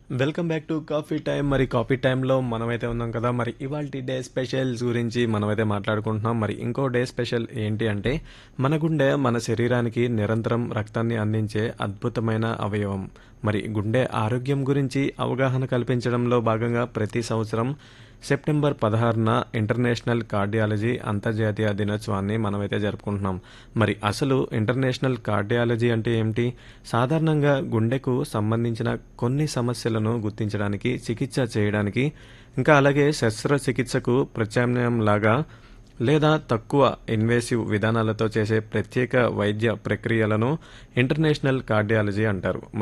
welcome back to coffee time మరి coffee టైంలో మనమైతే ఉన్నాం కదా మరి ఇవాళ డే స్పెషల్స్ గురించి మనమైతే మాట్లాడుకుంటున్నాం మరి ఇంకో డే స్పెషల్ ఏంటి అంటే మన గుండె మన శరీరానికి నిరంతరం రక్తాన్ని అందించే అద్భుతమైన అవయవం మరి గుండె ఆరోగ్యం గురించి అవగాహన కల్పించడంలో భాగంగా ప్రతి సంవత్సరం సెప్టెంబర్ పదహారున ఇంటర్నేషనల్ కార్డియాలజీ అంతర్జాతీయ దినోత్సవాన్ని మనమైతే జరుపుకుంటున్నాం మరి అసలు ఇంటర్నేషనల్ కార్డియాలజీ అంటే ఏమిటి సాధారణంగా గుండెకు సంబంధించిన కొన్ని సమస్యలను గుర్తించడానికి చికిత్స చేయడానికి ఇంకా అలాగే శస్త్రచికిత్సకు ప్రత్యామ్నాయం లాగా లేదా తక్కువ ఇన్వేసివ్ విధానాలతో చేసే ప్రత్యేక వైద్య ప్రక్రియలను ఇంటర్నేషనల్ కార్డియాలజీ అంటారు